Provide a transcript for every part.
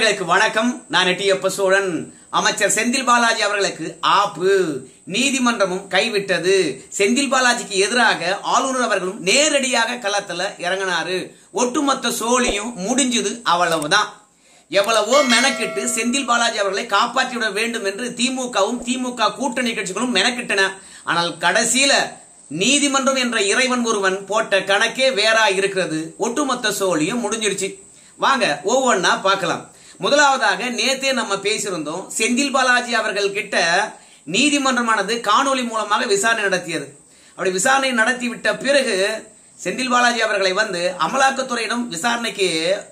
நேயர்களுக்கு வணக்கம் நான் எட்டியப்ப சோழன் அமைச்சர் செந்தில் பாலாஜி அவர்களுக்கு ஆப்பு நீதிமன்றமும் கைவிட்டது செந்தில் பாலாஜிக்கு எதிராக ஆளுநர் அவர்களும் நேரடியாக களத்துல இறங்கினாரு ஒட்டுமொத்த சோழியும் முடிஞ்சது அவ்வளவுதான் எவ்வளவோ மெனக்கிட்டு செந்தில் பாலாஜி அவர்களை காப்பாற்றிவிட வேண்டும் என்று திமுகவும் திமுக கூட்டணி கட்சிகளும் மெனக்கிட்டன ஆனால் கடைசியில நீதிமன்றம் என்ற இறைவன் ஒருவன் போட்ட கணக்கே வேறா இருக்கிறது ஒட்டுமொத்த சோழியும் முடிஞ்சிடுச்சு வாங்க ஒவ்வொன்னா பார்க்கலாம் முதலாவதாக நேத்தே நம்ம பேசியிருந்தோம் செந்தில் பாலாஜி அவர்கள் கிட்ட நீதிமன்றமானது காணொளி மூலமாக விசாரணை நடத்தியது அப்படி விசாரணை நடத்தி விட்ட பிறகு செந்தில் பாலாஜி அவர்களை வந்து அமலாக்கத்துறையிடம் விசாரணைக்கு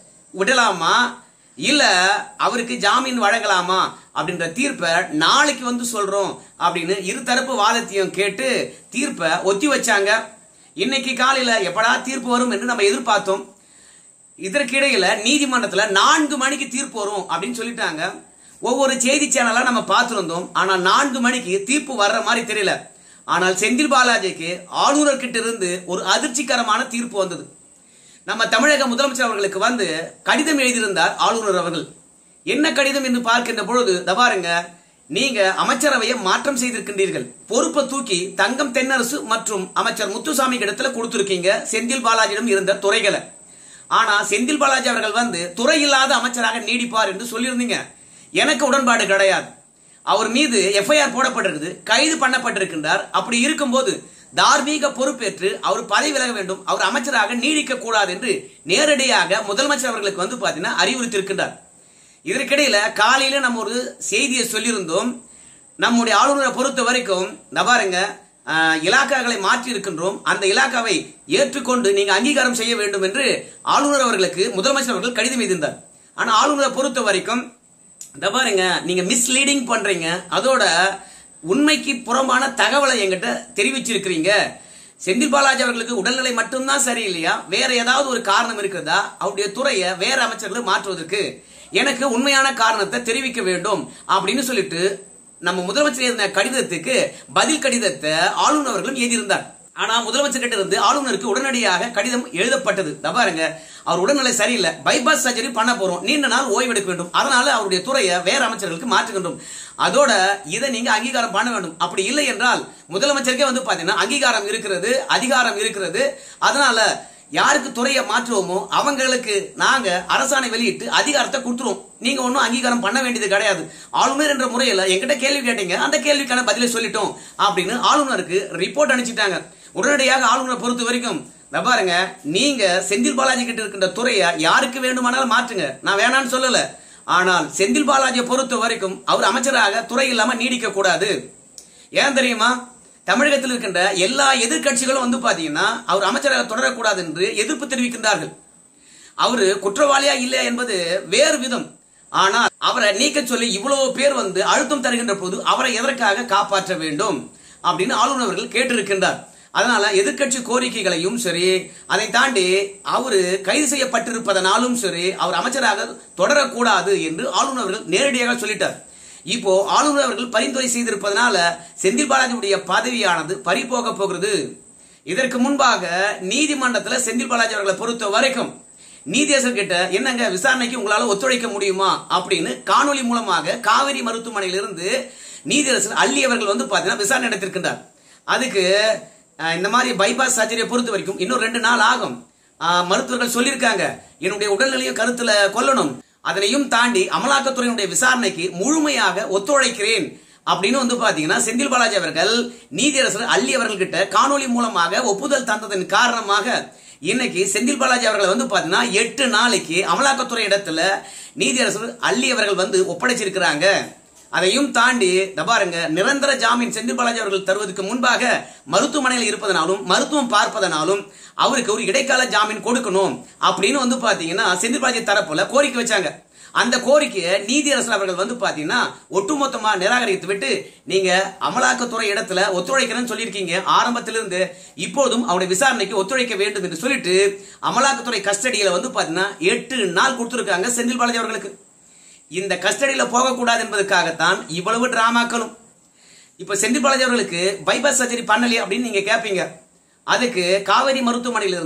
விடலாமா இல்ல அவருக்கு ஜாமீன் வழங்கலாமா அப்படின்ற தீர்ப்பை நாளைக்கு வந்து சொல்றோம் அப்படின்னு இருதரப்பு வாதத்தையும் கேட்டு தீர்ப்பை ஒத்தி வச்சாங்க இன்னைக்கு காலையில எப்படா தீர்ப்பு வரும் என்று நம்ம எதிர்பார்த்தோம் இதற்கிடையில நீதிமன்றத்துல நான்கு மணிக்கு தீர்ப்பு வரும் அப்படின்னு சொல்லிட்டாங்க ஒவ்வொரு செய்தி சேனலா நம்ம பார்த்திருந்தோம் ஆனா நான்கு மணிக்கு தீர்ப்பு வர்ற மாதிரி தெரியல ஆனால் செந்தில் பாலாஜிக்கு ஆளுநர் கிட்ட இருந்து ஒரு அதிர்ச்சிகரமான தீர்ப்பு வந்தது நம்ம தமிழக முதலமைச்சர் அவர்களுக்கு வந்து கடிதம் எழுதியிருந்தார் ஆளுநர் அவர்கள் என்ன கடிதம் என்று பார்க்கின்ற பொழுது தபாருங்க நீங்க அமைச்சரவையை மாற்றம் செய்திருக்கின்றீர்கள் பொறுப்பை தூக்கி தங்கம் தென்னரசு மற்றும் அமைச்சர் முத்துசாமி இடத்துல கொடுத்திருக்கீங்க செந்தில் பாலாஜியிடம் இருந்த துறைகளை ஆனா செந்தில் பாலாஜி அவர்கள் வந்து துறை இல்லாத அமைச்சராக நீடிப்பார் என்று சொல்லியிருந்தீங்க எனக்கு உடன்பாடு கிடையாது அவர் மீது எஃப்ஐஆர் போடப்பட்டிருக்குது கைது பண்ணப்பட்டிருக்கின்றார் அப்படி இருக்கும்போது தார்மீக பொறுப்பேற்று அவர் பதவி விலக வேண்டும் அவர் அமைச்சராக நீடிக்க கூடாது என்று நேரடியாக முதலமைச்சர் அவர்களுக்கு வந்து பாத்தீங்கன்னா அறிவுறுத்தியிருக்கின்றார் இதற்கிடையில காலையில நம்ம ஒரு செய்தியை சொல்லியிருந்தோம் நம்முடைய ஆளுநரை பொறுத்த வரைக்கும் நபாருங்க இலாக்காக்களை மாற்றி இருக்கின்றோம் அந்த இலாக்காவை ஏற்றுக்கொண்டு நீங்க அங்கீகாரம் செய்ய வேண்டும் என்று ஆளுநர் அவர்களுக்கு முதலமைச்சர் அவர்கள் கடிதம் எழுதியிருந்தார் ஆனா ஆளுநரை பொறுத்த வரைக்கும் இந்த பாருங்க நீங்க மிஸ்லீடிங் பண்றீங்க அதோட உண்மைக்கு புறம்பான தகவலை என்கிட்ட தெரிவிச்சிருக்கிறீங்க செந்தில் பாலாஜி அவர்களுக்கு உடல்நிலை மட்டும்தான் சரியில்லையா வேற ஏதாவது ஒரு காரணம் இருக்கிறதா அவருடைய துறையை வேற அமைச்சர்களை மாற்றுவதற்கு எனக்கு உண்மையான காரணத்தை தெரிவிக்க வேண்டும் அப்படின்னு சொல்லிட்டு நம்ம முதலமைச்சர் எழுதின கடிதத்துக்கு பதில் கடிதத்தை ஆளுநர் அவர்களும் எழுதியிருந்தார் ஆனா முதலமைச்சர் கிட்ட இருந்து ஆளுநருக்கு உடனடியாக கடிதம் எழுதப்பட்டது பாருங்க அவர் உடல்நிலை சரியில்லை பைபாஸ் சர்ஜரி பண்ண போறோம் நீண்ட நாள் ஓய்வெடுக்க வேண்டும் அதனால அவருடைய துறையை வேற அமைச்சர்களுக்கு மாற்றுகின்றோம் அதோட இதை நீங்க அங்கீகாரம் பண்ண வேண்டும் அப்படி இல்லை என்றால் முதலமைச்சருக்கே வந்து பாத்தீங்கன்னா அங்கீகாரம் இருக்கிறது அதிகாரம் இருக்கிறது அதனால யாருக்கு துறையை மாற்றுவோமோ அவங்களுக்கு நாங்க அரசாணை வெளியிட்டு அதிகாரத்தை கொடுத்துருவோம் நீங்க ஒன்றும் அங்கீகாரம் பண்ண வேண்டியது கிடையாது ஆளுநர் என்ற முறையில் எங்கிட்ட கேள்வி கேட்டீங்க அந்த கேள்விக்கான பதிலை சொல்லிட்டோம் அப்படின்னு ஆளுநருக்கு ரிப்போர்ட் அனுப்பிச்சிட்டாங்க உடனடியாக ஆளுநரை பொறுத்த வரைக்கும் பாருங்க நீங்க செந்தில் பாலாஜி கிட்ட இருக்கின்ற துறையை யாருக்கு வேண்டுமானாலும் மாற்றுங்க நான் வேணான்னு சொல்லல ஆனால் செந்தில் பாலாஜியை பொறுத்த வரைக்கும் அவர் அமைச்சராக துறை இல்லாம நீடிக்க கூடாது ஏன் தெரியுமா தமிழகத்தில் இருக்கின்ற எல்லா எதிர்கட்சிகளும் வந்து பாத்தீங்கன்னா அவர் அமைச்சராக தொடரக்கூடாது என்று எதிர்ப்பு தெரிவிக்கின்றார்கள் அவரு குற்றவாளியா இல்லையா என்பது வேறு விதம் ஆனால் அவரை நீக்க சொல்லி இவ்வளவு பேர் வந்து அழுத்தம் தருகின்ற போது அவரை எதற்காக காப்பாற்ற வேண்டும் அப்படின்னு ஆளுநர் அவர்கள் கேட்டிருக்கின்றார் அதனால எதிர்கட்சி கோரிக்கைகளையும் சரி அதை தாண்டி அவரு கைது செய்யப்பட்டிருப்பதனாலும் சரி அவர் அமைச்சராக தொடரக்கூடாது என்று ஆளுநர் அவர்கள் நேரடியாக சொல்லிட்டார் இப்போ ஆளுநர் அவர்கள் பரிந்துரை செய்திருப்பதனால செந்தில் பாலாஜியுடைய பதவியானது பறிபோக போகிறது இதற்கு முன்பாக நீதிமன்றத்தில் செந்தில் பாலாஜி அவர்களை பொறுத்த வரைக்கும் நீதியரசர் கிட்ட என்னங்க விசாரணைக்கு உங்களால ஒத்துழைக்க முடியுமா அப்படின்னு காணொலி மூலமாக காவிரி மருத்துவமனையிலிருந்து நீதியரசர் அள்ளி அவர்கள் வந்து பாத்தீங்கன்னா விசாரணை நடத்திருக்கின்றார் அதுக்கு இந்த மாதிரி பைபாஸ் சர்ஜரியை பொறுத்த வரைக்கும் இன்னும் ரெண்டு நாள் ஆகும் மருத்துவர்கள் சொல்லியிருக்காங்க என்னுடைய உடல்நிலையும் கருத்துல கொல்லணும் அதனையும் தாண்டி அமலாக்கத்துறையினுடைய விசாரணைக்கு முழுமையாக ஒத்துழைக்கிறேன் அப்படின்னு வந்து பாத்தீங்கன்னா செந்தில் பாலாஜி அவர்கள் நீதியரசர் அள்ளி அவர்கள் கிட்ட காணொலி மூலமாக ஒப்புதல் தந்ததன் காரணமாக இன்னைக்கு செந்தில் பாலாஜி அவர்களை வந்து பாத்தீங்கன்னா எட்டு நாளைக்கு அமலாக்கத்துறை இடத்துல நீதியரசர் அள்ளி அவர்கள் வந்து ஒப்படைச்சிருக்கிறாங்க அதையும் தாண்டி பாருங்க நிரந்தர ஜாமீன் செந்தில் பாலாஜி அவர்கள் தருவதற்கு முன்பாக மருத்துவமனையில் இருப்பதனாலும் மருத்துவம் பார்ப்பதனாலும் அவருக்கு ஒரு இடைக்கால ஜாமீன் கொடுக்கணும் அப்படின்னு வந்து பாத்தீங்கன்னா செந்தில் பாலாஜி தரப்புல கோரிக்கை வச்சாங்க அந்த கோரிக்கையை நீதியரசர் அவர்கள் வந்து பாத்தீங்கன்னா ஒட்டுமொத்தமா நிராகரித்து விட்டு நீங்க அமலாக்கத்துறை இடத்துல ஒத்துழைக்கிறேன்னு சொல்லியிருக்கீங்க ஆரம்பத்திலிருந்து இப்போதும் அவருடைய விசாரணைக்கு ஒத்துழைக்க வேண்டும் என்று சொல்லிட்டு அமலாக்கத்துறை கஸ்டடியில வந்து பாத்தீங்கன்னா எட்டு நாள் கொடுத்திருக்காங்க செந்தில் பாலாஜி அவர்களுக்கு இந்த கஸ்டடியில போகக்கூடாது என்பதற்காகத்தான் இவ்வளவு டிராமாக்களும் இப்ப செந்தில் பாலாஜி அவர்களுக்கு பைபாஸ் சர்ஜரி பண்ணலையே அப்படின்னு நீங்க கேட்பீங்க அதுக்கு காவேரி மருத்துவமனையிலிருந்து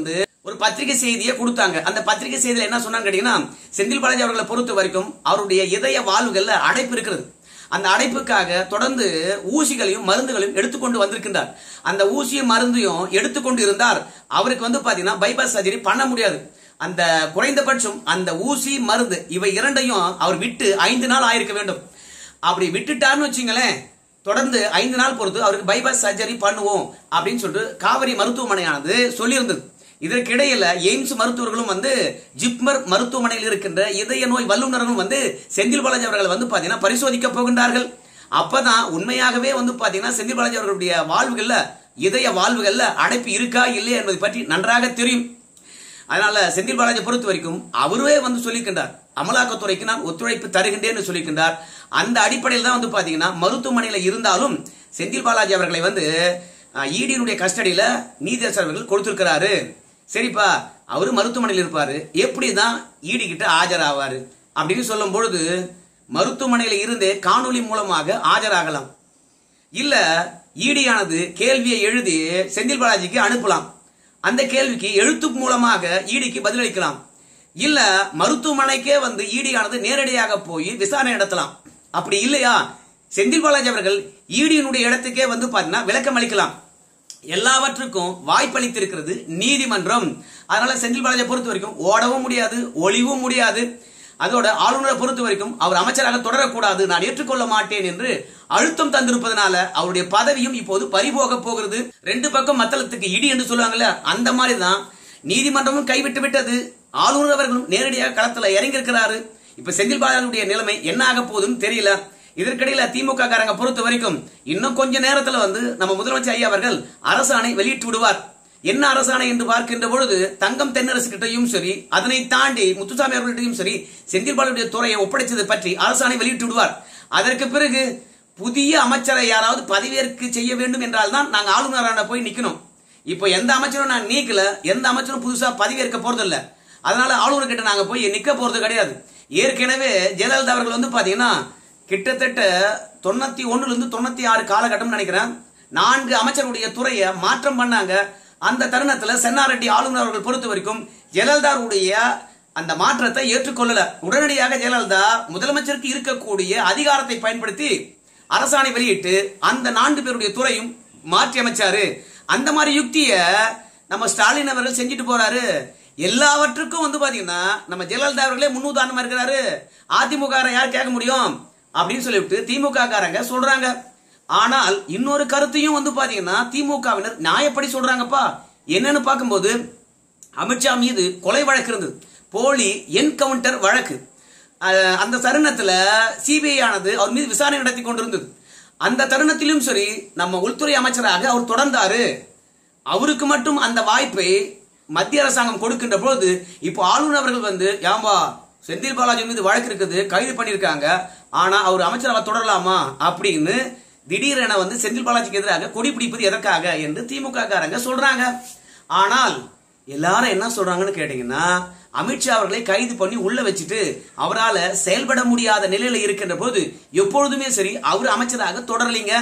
ஒரு பத்திரிகை செய்தியை கொடுத்தாங்க அந்த பத்திரிகை செய்தியில என்ன சொன்னான்னு கேட்டீங்கன்னா செந்தில் பாலாஜி அவர்களை பொறுத்த வரைக்கும் அவருடைய இதய வாழ்வுகள்ல அடைப்பு இருக்கிறது அந்த அடைப்புக்காக தொடர்ந்து ஊசிகளையும் மருந்துகளையும் எடுத்துக்கொண்டு வந்திருக்கின்றார் அந்த ஊசியும் மருந்தையும் எடுத்துக்கொண்டு இருந்தார் அவருக்கு வந்து பாத்தீங்கன்னா பைபாஸ் சர்ஜரி பண்ண முடியாது அந்த குறைந்தபட்சம் அந்த ஊசி மருந்து இவை இரண்டையும் அவர் விட்டு ஐந்து நாள் ஆயிருக்க வேண்டும் அப்படி விட்டுட்டார்னு வச்சுங்களேன் தொடர்ந்து ஐந்து நாள் பொறுத்து அவருக்கு பைபாஸ் சர்ஜரி பண்ணுவோம் அப்படின்னு சொல்லிட்டு காவிரி மருத்துவமனையானது சொல்லியிருந்தது இதற்கிடையில எய்ம்ஸ் மருத்துவர்களும் வந்து ஜிப்மர் மருத்துவமனையில் இருக்கின்ற இதய நோய் வல்லுநர்களும் வந்து செந்தில் பாலாஜி அவர்கள் வந்து பாத்தீங்கன்னா பரிசோதிக்க போகின்றார்கள் அப்பதான் உண்மையாகவே வந்து பாத்தீங்கன்னா செந்தில் பாலாஜி அவர்களுடைய வாழ்வுகள்ல இதய வாழ்வுகள்ல அடைப்பு இருக்கா இல்லையா என்பதை பற்றி நன்றாக தெரியும் அதனால செந்தில் பாலாஜி பொறுத்த வரைக்கும் அவரே வந்து சொல்லியிருக்கின்றார் அமலாக்கத்துறைக்கு நான் ஒத்துழைப்பு தருகின்றேன்னு சொல்லியிருக்கின்றார் அந்த அடிப்படையில் தான் வந்து பாத்தீங்கன்னா மருத்துவமனையில இருந்தாலும் செந்தில் பாலாஜி அவர்களை வந்து ஈடியினுடைய கஸ்டடியில நீதியரசர் அவர்கள் கொடுத்திருக்கிறாரு சரிப்பா அவரு மருத்துவமனையில் இருப்பாரு எப்படி தான் ஈடி கிட்ட ஆஜராவாரு அப்படின்னு சொல்லும் பொழுது மருத்துவமனையில இருந்தே காணொளி மூலமாக ஆஜராகலாம் இல்ல ஈடியானது கேள்வியை எழுதி செந்தில் பாலாஜிக்கு அனுப்பலாம் அந்த கேள்விக்கு எழுத்து மூலமாக ஈடிக்கு பதிலளிக்கலாம் இல்ல மருத்துவமனைக்கே வந்து ஈடியானது நேரடியாக போய் விசாரணை நடத்தலாம் அப்படி இல்லையா செந்தில் பாலாஜி அவர்கள் ஈடியினுடைய இடத்துக்கே வந்து பாத்தீங்கன்னா விளக்கம் அளிக்கலாம் எல்லாவற்றுக்கும் வாய்ப்பளித்திருக்கிறது நீதிமன்றம் அதனால செந்தில் பாலாஜியை பொறுத்த வரைக்கும் ஓடவும் முடியாது ஒளிவும் முடியாது அதோட ஆளுநரை பொறுத்த வரைக்கும் அவர் அமைச்சராக தொடரக்கூடாது நான் ஏற்றுக்கொள்ள மாட்டேன் என்று அழுத்தம் தந்திருப்பதனால அவருடைய பதவியும் இப்போது பறிபோக போகிறது ரெண்டு பக்கம் மத்தளத்துக்கு இடி என்று சொல்லுவாங்கல்ல அந்த மாதிரி தான் நீதிமன்றமும் கைவிட்டு விட்டது ஆளுநர் அவர்களும் நேரடியாக களத்துல இறங்கியிருக்கிறாரு இப்ப செந்தில் பாலாஜியுடைய நிலைமை என்ன ஆக போகுதுன்னு தெரியல இதற்கிடையில திமுக காரங்க பொறுத்த வரைக்கும் இன்னும் கொஞ்ச நேரத்துல வந்து நம்ம முதலமைச்சர் ஐயா அவர்கள் அரசாணை வெளியிட்டு விடுவார் என்ன அரசாணை என்று பார்க்கின்ற பொழுது தங்கம் தென்னரசு கிட்டையும் சரி அதனை தாண்டி முத்துசாமி அவர்களிட்டையும் சரி செந்தில் பாலாஜியுடைய துறையை ஒப்படைத்தது பற்றி அரசாணை வெளியிட்டு விடுவார் அதற்கு பிறகு புதிய அமைச்சரை யாராவது பதவியேற்க செய்ய வேண்டும் என்றால் தான் நாங்க ஆளுநரான போய் நிக்கணும் இப்போ எந்த அமைச்சரும் நான் நீக்கல எந்த அமைச்சரும் புதுசா பதவியேற்க போறது இல்ல அதனால ஆளுநர் கிட்ட நாங்க போய் நிக்க போறது கிடையாது ஏற்கனவே ஜெயலலிதா அவர்கள் வந்து பாத்தீங்கன்னா கிட்டத்தட்ட தொண்ணூத்தி ஒண்ணுல இருந்து தொண்ணூத்தி ஆறு காலகட்டம் நினைக்கிறேன் நான்கு அமைச்சருடைய துறையை மாற்றம் பண்ணாங்க அந்த தருணத்துல சென்னாரெட்டி ஆளுநர் அவர்கள் பொறுத்த வரைக்கும் ஜெயலலிதாவுடைய அந்த மாற்றத்தை ஏற்றுக்கொள்ளல உடனடியாக ஜெயலலிதா முதலமைச்சருக்கு இருக்கக்கூடிய அதிகாரத்தை பயன்படுத்தி அரசாணை வெளியிட்டு அந்த நான்கு பேருடைய துறையும் மாற்றி அமைச்சாரு அந்த மாதிரி யுக்திய நம்ம ஸ்டாலின் அவர்கள் செஞ்சுட்டு போறாரு எல்லாவற்றுக்கும் வந்து பாத்தீங்கன்னா நம்ம ஜெயலலிதா அவர்களே முன்னுதாரணமா இருக்கிறாரு அதிமுக யார் கேட்க முடியும் அப்படின்னு சொல்லிவிட்டு திமுக காரங்க சொல்றாங்க ஆனால் இன்னொரு கருத்தையும் வந்து பாத்தீங்கன்னா திமுகவினர் நியாயப்படி சொல்றாங்கப்பா என்னன்னு பார்க்கும்போது அமித்ஷா மீது கொலை வழக்கு இருந்தது போலி என்கவுண்டர் வழக்கு அஹ், அந்த தருணத்துல சிபிஐ ஆனது அவர் மீது விசாரணை நடத்தி கொண்டிருந்தது அந்த தருணத்திலும் சரி நம்ம உள்துறை அமைச்சராக அவர் தொடர்ந்தாரு அவருக்கு மட்டும் அந்த வாய்ப்பை மத்திய அரசாங்கம் கொடுக்கின்ற பொழுது இப்போ ஆளுநர் அவர்கள் வந்து ஏம்பா செந்தில் பாலாஜி மீது வழக்கு இருக்குது கைது பண்ணியிருக்காங்க ஆனா அவர் அமைச்சராக தொடரலாமா அப்படின்னு திடீரென வந்து செந்தில் பாலாஜிக்கு எதிராக கொடி பிடிப்பது எதற்காக என்று திமுக காரங்க சொல்றாங்க ஆனால் எல்லாரும் என்ன சொல்றாங்கன்னு கேட்டீங்கன்னா அமித்ஷா அவர்களை கைது பண்ணி உள்ள வச்சுட்டு அவரால செயல்பட முடியாத நிலையில இருக்கின்ற போது எப்பொழுதுமே சரி அவர் அமைச்சராக தொடரலீங்க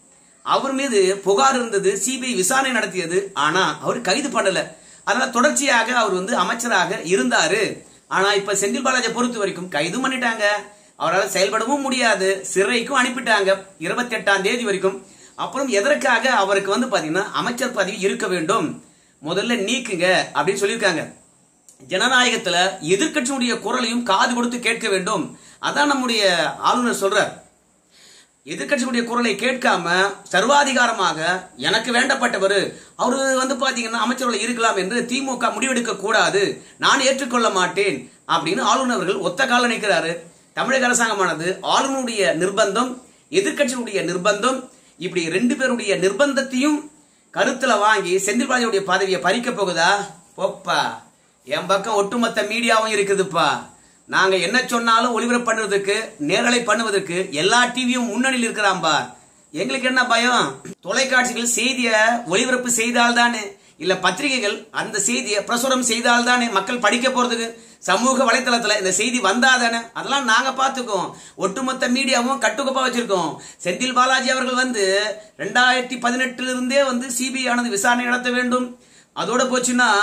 அவர் மீது புகார் இருந்தது சிபிஐ விசாரணை நடத்தியது ஆனா அவர் கைது பண்ணல அதனால தொடர்ச்சியாக அவர் வந்து அமைச்சராக இருந்தாரு ஆனா இப்ப செந்தில் பாலாஜியை பொறுத்த வரைக்கும் கைது பண்ணிட்டாங்க அவரால் செயல்படவும் முடியாது சிறைக்கும் அனுப்பிட்டாங்க இருபத்தி எட்டாம் தேதி வரைக்கும் அப்புறம் எதற்காக அவருக்கு வந்து பாத்தீங்கன்னா அமைச்சர் பதவி இருக்க வேண்டும் முதல்ல நீக்குங்க அப்படின்னு சொல்லியிருக்காங்க ஜனநாயகத்துல எதிர்க்கட்சியுடைய குரலையும் காது கொடுத்து கேட்க வேண்டும் அதான் நம்முடைய ஆளுநர் சொல்றார் எதிர்க்கட்சியுடைய குரலை கேட்காம சர்வாதிகாரமாக எனக்கு வேண்டப்பட்டவர் அவரு வந்து பாத்தீங்கன்னா அமைச்சர்கள் இருக்கலாம் என்று திமுக முடிவெடுக்க கூடாது நான் ஏற்றுக்கொள்ள மாட்டேன் அப்படின்னு ஆளுநர் அவர்கள் ஒத்த கால நிற்கிறாரு தமிழக அரசாங்கமானது ஆளுநருடைய நிர்பந்தம் எதிர்க்கட்சியினுடைய நிர்பந்தம் இப்படி ரெண்டு பேருடைய நிர்பந்தத்தையும் கருத்துல வாங்கி செந்தில் பாலாஜியுடைய பதவியை பறிக்க போகுதா போப்பா என் பக்கம் ஒட்டுமொத்த மீடியாவும் இருக்குதுப்பா நாங்க என்ன சொன்னாலும் ஒளிபரப்பு பண்றதுக்கு நேரலை பண்ணுவதற்கு எல்லா டிவியும் முன்னணியில் இருக்கிறாம்பா எங்களுக்கு என்ன பயம் தொலைக்காட்சிகள் செய்திய ஒளிபரப்பு செய்தால்தானே இல்ல பத்திரிகைகள் அந்த செய்தியை பிரசுரம் செய்தால்தானே மக்கள் படிக்க போறதுக்கு சமூக வலைத்தளத்துல இந்த செய்தி வந்தாதானே அதெல்லாம் நாங்க பாத்துக்கோம் ஒட்டுமொத்த மீடியாவும் கட்டுக்கோப்பா வச்சிருக்கோம் செந்தில் பாலாஜி அவர்கள் வந்து ரெண்டாயிரத்தி பதினெட்டுல இருந்தே வந்து சிபிஐ ஆனது விசாரணை நடத்த வேண்டும் அதோட போச்சுன்னா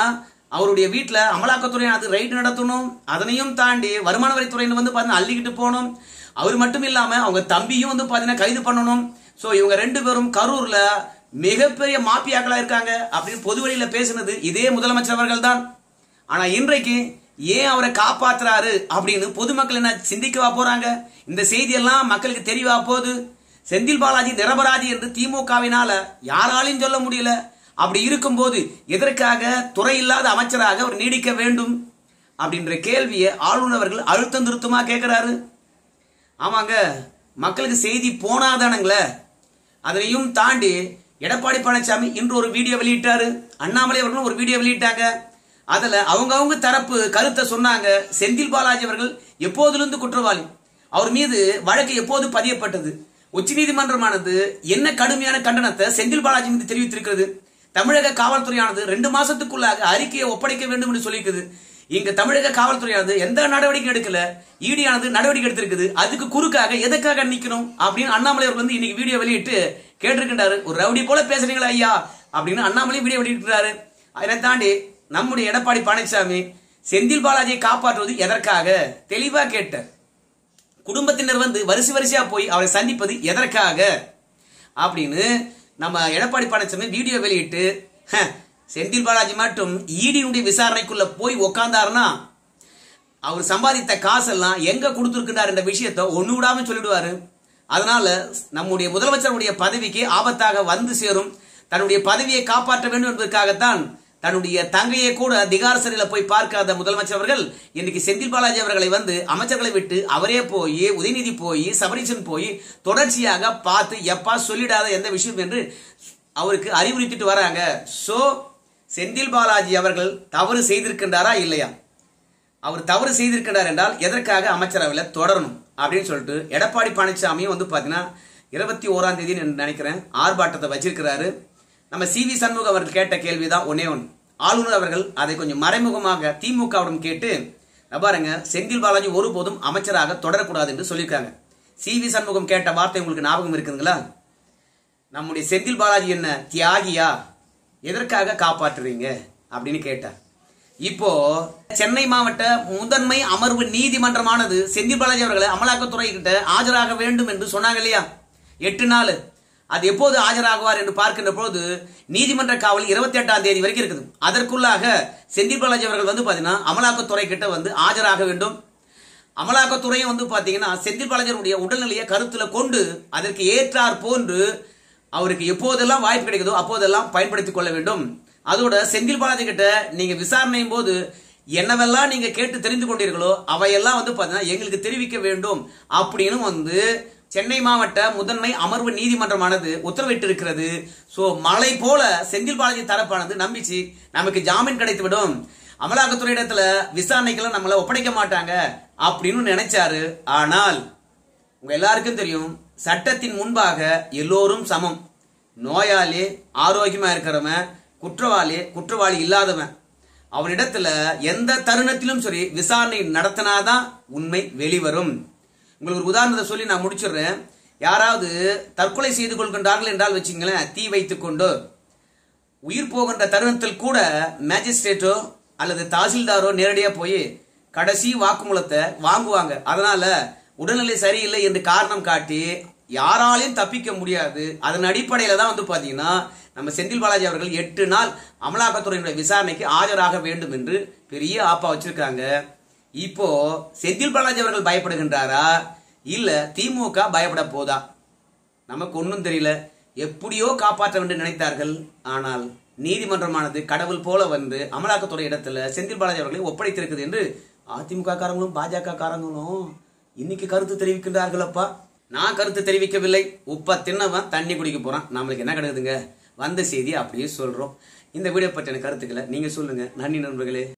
அவருடைய வீட்டுல அமலாக்கத்துறையானது ரைடு நடத்தணும் அதனையும் தாண்டி வருமான வரித்துறையினர் வந்து பாத்தீங்கன்னா அள்ளிக்கிட்டு போகணும் அவர் மட்டும் இல்லாம அவங்க தம்பியும் வந்து பாத்தீங்கன்னா கைது பண்ணணும் சோ இவங்க ரெண்டு பேரும் கரூர்ல மிகப்பெரிய மாப்பியாக்களா இருக்காங்க அப்படின்னு பொது வழியில பேசினது இதே முதலமைச்சர் அவர்கள் தான் ஆனா இன்றைக்கு ஏன் அவரை காப்பாத்துறாரு அப்படின்னு பொதுமக்கள் என்ன சிந்திக்கவா போறாங்க இந்த செய்தி எல்லாம் மக்களுக்கு தெரியவா போகுது செந்தில் பாலாஜி நிரபராதி என்று திமுகவினால யாராலையும் சொல்ல முடியல அப்படி இருக்கும்போது எதற்காக துறை இல்லாத அமைச்சராக அவர் நீடிக்க வேண்டும் அப்படின்ற கேள்வியை ஆளுநர் அவர்கள் அழுத்தம் திருத்தமா கேட்கிறாரு ஆமாங்க மக்களுக்கு செய்தி போனாதானுங்களே அதனையும் தாண்டி எடப்பாடி பழனிசாமி இன்று ஒரு வீடியோ வெளியிட்டாரு அண்ணாமலை அவர்களும் ஒரு வீடியோ வெளியிட்டாங்க அதுல அவங்க அவங்க தரப்பு கருத்தை சொன்னாங்க செந்தில் பாலாஜி அவர்கள் எப்போதிலிருந்து குற்றவாளி அவர் மீது வழக்கு எப்போது பதியப்பட்டது உச்சநீதிமன்றமானது என்ன கடுமையான கண்டனத்தை செந்தில் பாலாஜி மீது தெரிவித்திருக்கிறது தமிழக காவல்துறையானது ரெண்டு மாசத்துக்குள்ளாக அறிக்கையை ஒப்படைக்க வேண்டும் என்று சொல்லியிருக்குது இங்க தமிழக காவல்துறையானது எந்த நடவடிக்கை எடுக்கல ஈடியானது நடவடிக்கை எடுத்திருக்குது அதுக்கு குறுக்காக எதுக்காக நிக்கணும் அப்படின்னு அண்ணாமலை அவர்கள் வந்து இன்னைக்கு வீடியோ வெளியிட்டு கேட்டிருக்கின்றாரு ஒரு ரவுடி போல பேசுறீங்களா ஐயா அப்படின்னு அண்ணாமலை வீடியோ வெளியிட்டிருக்கிறாரு அதை தாண்டி நம்முடைய எடப்பாடி பழனிசாமி செந்தில் பாலாஜியை காப்பாற்றுவது எதற்காக தெளிவா கேட்டார் குடும்பத்தினர் வந்து வரிசை வரிசையா போய் அவரை சந்திப்பது எதற்காக அப்படின்னு நம்ம எடப்பாடி பழனிசாமி வீடியோ வெளியிட்டு "ஹ, செந்தில் பாலாஜி மட்டும் ஈடியினுடைய விசாரணைக்குள்ள போய் உக்காந்தாருன்னா அவர் சம்பாதித்த காசெல்லாம் எங்க கொடுத்துருக்கிறார் என்ற விஷயத்த ஒண்ணு விடாம சொல்லிடுவாரு அதனால நம்முடைய முதலமைச்சருடைய பதவிக்கு ஆபத்தாக வந்து சேரும் தன்னுடைய பதவியை காப்பாற்ற வேண்டும் என்பதற்காகத்தான் தன்னுடைய தங்கையை கூட திகார சிறையில போய் பார்க்காத முதலமைச்சர் அவர்கள் இன்னைக்கு செந்தில் பாலாஜி அவர்களை வந்து அமைச்சர்களை விட்டு அவரே போய் உதயநிதி போய் சபரீசன் போய் தொடர்ச்சியாக பார்த்து எப்பா சொல்லிடாத எந்த விஷயம் என்று அவருக்கு அறிவுறுத்திட்டு வராங்க சோ செந்தில் பாலாஜி அவர்கள் தவறு செய்திருக்கின்றாரா இல்லையா அவர் தவறு செய்திருக்கிறார் என்றால் எதற்காக அமைச்சரவையில் தொடரணும் அப்படின்னு சொல்லிட்டு எடப்பாடி பழனிசாமியும் வந்து பார்த்தீங்கன்னா இருபத்தி ஓராம் தேதி நினைக்கிறேன் ஆர்ப்பாட்டத்தை வச்சிருக்கிறாரு நம்ம சி வி சண்முகம் அவர்கள் கேட்ட கேள்விதான் ஒன்னே ஒன்று ஆளுநர் அவர்கள் அதை கொஞ்சம் மறைமுகமாக திமுகவிடம் கேட்டு "இங்க பாருங்க செந்தில் பாலாஜி ஒருபோதும் அமைச்சராக தொடரக்கூடாது என்று சொல்லியிருக்காங்க சி வி சண்முகம் கேட்ட வார்த்தை உங்களுக்கு ஞாபகம் இருக்குதுங்களா நம்முடைய செந்தில் பாலாஜி என்ன தியாகியா எதற்காக காப்பாற்றுறீங்க அப்படின்னு கேட்டார் இப்போ சென்னை மாவட்ட முதன்மை அமர்வு நீதிமன்றமானது செந்தில் பாலாஜி அவர்களை அமலாக்கத்துறை கிட்ட ஆஜராக வேண்டும் என்று சொன்னாங்க இல்லையா எட்டு நாள் அது எப்போது ஆஜராகுவார் என்று பார்க்கின்ற பொழுது நீதிமன்ற காவல் இருபத்தி எட்டாம் தேதி வரைக்கும் இருக்குது அதற்குள்ளாக செந்தில் பாலாஜி அவர்கள் வந்து பாத்தீங்கன்னா அமலாக்கத்துறை கிட்ட வந்து ஆஜராக வேண்டும் அமலாக்கத்துறையும் வந்து பாத்தீங்கன்னா செந்தில் பாலாஜியுடைய உடல்நிலையை கருத்துல கொண்டு அதற்கு ஏற்றார் போன்று அவருக்கு எப்போதெல்லாம் வாய்ப்பு கிடைக்குதோ அப்போதெல்லாம் பயன்படுத்திக் கொள்ள வேண்டும் அதோட செந்தில் பாலாஜி கிட்ட நீங்க விசாரணையும் போது என்னவெல்லாம் நீங்க கேட்டு தெரிந்து கொண்டீர்களோ அவையெல்லாம் வந்து பாத்தீங்கன்னா எங்களுக்கு தெரிவிக்க வேண்டும் அப்படின்னு வந்து சென்னை மாவட்ட முதன்மை அமர்வு நீதிமன்றமானது உத்தரவிட்டு இருக்கிறது சோ மலை போல செந்தில் பாலாஜி தரப்பானது நம்பிச்சு நமக்கு ஜாமீன் கிடைத்து விடும் அமலாக்கத்துறை இடத்துல விசாரணைக்கெல்லாம் நம்மள ஒப்படைக்க மாட்டாங்க அப்படின்னு நினைச்சாரு ஆனால் உங்க எல்லாருக்கும் தெரியும் சட்டத்தின் முன்பாக எல்லோரும் சமம் நோயாளி ஆரோக்கியமா இருக்கிறவன் குற்றவாளி குற்றவாளி இல்லாதவன் அவனிடத்துல எந்த தருணத்திலும் சரி விசாரணை நடத்தினாதான் உண்மை வெளிவரும் உங்களுக்கு ஒரு உதாரணத்தை சொல்லி நான் முடிச்சிடுறேன் யாராவது தற்கொலை செய்து கொள்கின்றார்கள் என்றால் வச்சுங்களேன் தீ வைத்துக் கொண்டு உயிர் போகின்ற தருணத்தில் கூட மேஜிஸ்ட்ரேட்டோ அல்லது தாசில்தாரோ நேரடியா போய் கடைசி வாக்குமூலத்தை வாங்குவாங்க அதனால உடல்நிலை சரியில்லை என்று காரணம் காட்டி யாராலையும் தப்பிக்க முடியாது அதன் அடிப்படையில தான் வந்து பாத்தீங்கன்னா நம்ம செந்தில் பாலாஜி அவர்கள் எட்டு நாள் அமலாக்கத்துறையினுடைய விசாரணைக்கு ஆஜராக வேண்டும் என்று பெரிய ஆப்பா வச்சிருக்காங்க இப்போ செந்தில் பாலாஜி அவர்கள் பயப்படுகின்றாரா இல்ல திமுக பயப்பட போதா நமக்கு ஒன்றும் தெரியல எப்படியோ காப்பாற்ற வேண்டும் நினைத்தார்கள் ஆனால் நீதிமன்றமானது கடவுள் போல வந்து அமலாக்கத்துறை இடத்துல செந்தில் பாலாஜி அவர்களை ஒப்படைத்திருக்குது என்று அதிமுக காரங்களும் பாஜக காரங்களும் இன்னைக்கு கருத்து தெரிவிக்கின்றார்களப்பா நான் கருத்து தெரிவிக்கவில்லை உப்ப தின்னவன் தண்ணி குடிக்க போறான் நம்மளுக்கு என்ன கிடைக்குதுங்க வந்த செய்தி அப்படியே சொல்றோம் இந்த வீடியோ பற்றின கருத்துக்களை நீங்க சொல்லுங்க நன்றி நண்பர்களே